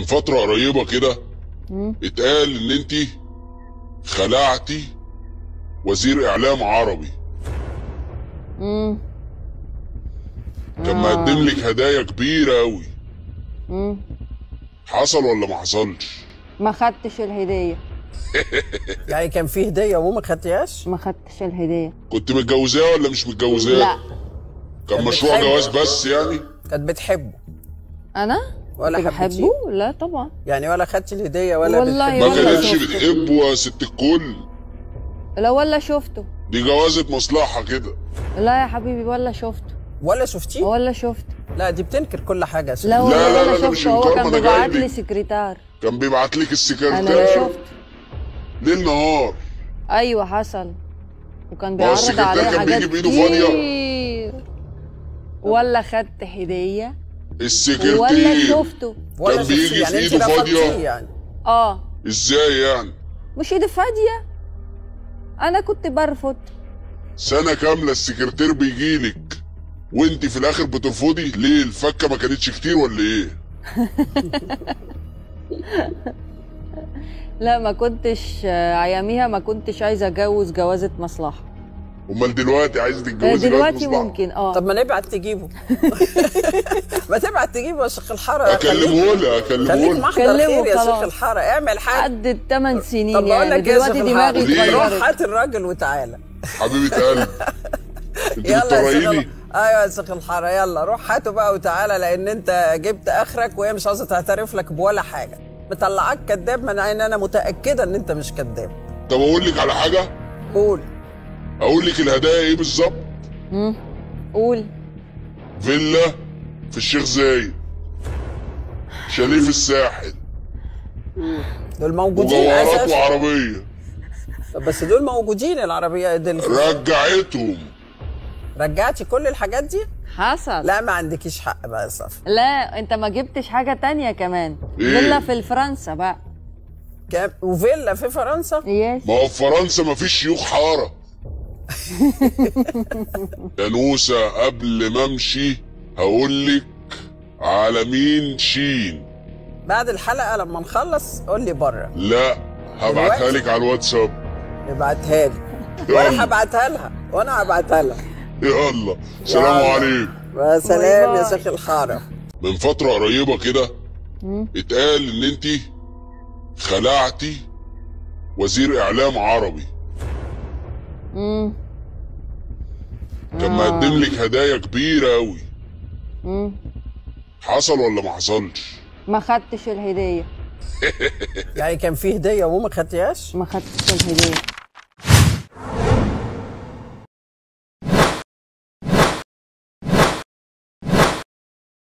فترة قريبة كده مم. اتقال ان انت خلعتي وزير اعلام عربي مم. كان مقدم لك هدايا كبيرة قوي مم. حصل ولا ما حصلش ما خدتش الهدية يعني كان في هديه وما خدتيهاش ما خدتش الهدية كنت متجوزاه ولا مش متجوزاه لا كان كانت مشروع بتحبه. جواز بس يعني كانت بتحبه انا ولا كنت حبيتيه؟ بحبه لا طبعا يعني ولا خدتي الهديه ولا والله بتحبيه؟ ما ولا كانتش شفته. بتحبه يا ست الكل لا ولا شفته دي جوازة مصلحة كده لا يا حبيبي ولا شفته ولا شفتيه ولا شفته لا دي بتنكر كل حاجه يا ست. لا لا، والله لا، ولا لا، ده مش شفته هو إنكار، كان ما أنا بيبعت جايلك. لي سكرتار كان بيبعت لك انا لا السكرتير شفت ليل نهار ايوه حصل وكان هو بيعرض السكرتير عليه كان حاجات بيجي بإيده فاضية؟ كتير ولا خدت هديه ولا السكرتير شفته ولا كان بيجي شفتيه في يعني انت إيده فاضية؟ رفضتيه يعني اه ازاي يعني مش ايدي فاضيه انا كنت برفض سنة كاملة السكرتير بيجيلك وانت في الاخر بترفضي ليه الفكة ما كانتش كتير ولا ايه لا ما كنتش آه، اياميها ما كنتش عايزه اتجوز جوازه مصلحه امال دلوقتي عايز آه، تتجوزي دلوقتي جواز مصلحة. ممكن اه طب ما نبعت تجيبه ما تبعت تجيبه يا شيخ الحاره اكلمه لها خليك اكلمه لها محضر كلمه خير يا شيخ خلاص. الحاره اعمل حاجه عدت 8 سنين طب بقول يعني لك يا شيخ دلوقتي دماغي الحاره ليه؟ روح اتغيرت هات الراجل وتعالى حبيبة قلب انت يلا يا شيخ بتطرقيني ال- ايوه يا شيخ الحاره يلا روح هاته بقى وتعالى لان انت جبت اخرك وهي مش عاوزه تعترف لك بولا حاجه مطلعاك كذاب من عين انا متاكده ان انت مش كذاب طب اقول لك على حاجة قول اقول لك الهدايا ايه بالظبط مم. قول فيلا في الشيخ زايد شاليه في الساحل دول موجودين وجوهرات اساسا وعربية طب بس دول موجودين العربيه دي رجعتهم رجعتي كل الحاجات دي حصل لا ما عندكيش حق بقى يا صفا لا انت ما جبتش حاجه تانية كمان إيه؟ فيلا في الفرنسا بقى كام وفيلا في فرنسا يس ما هو في فرنسا ما فيش شيوخ حارة يا نوسة قبل ما امشي هقول لك على مين شين بعد الحلقه لما نخلص قول لي بره لا هبعتها لك على الواتساب ابعتها لي وانا هبعتها لها وانا هبعتها لها يلا سلام يلا. عليكم يا سلام باي يا باي. شيخ الحاره من فترة قريبة كده مم. اتقال ان انت خلعتي وزير اعلام عربي مم. كان مقدم لك هدايا كبيرة قوي مم. حصل ولا ما حصلش ما خدتش الهديه يعني كان في هديه وما خدتيهاش ما خدتش الهديه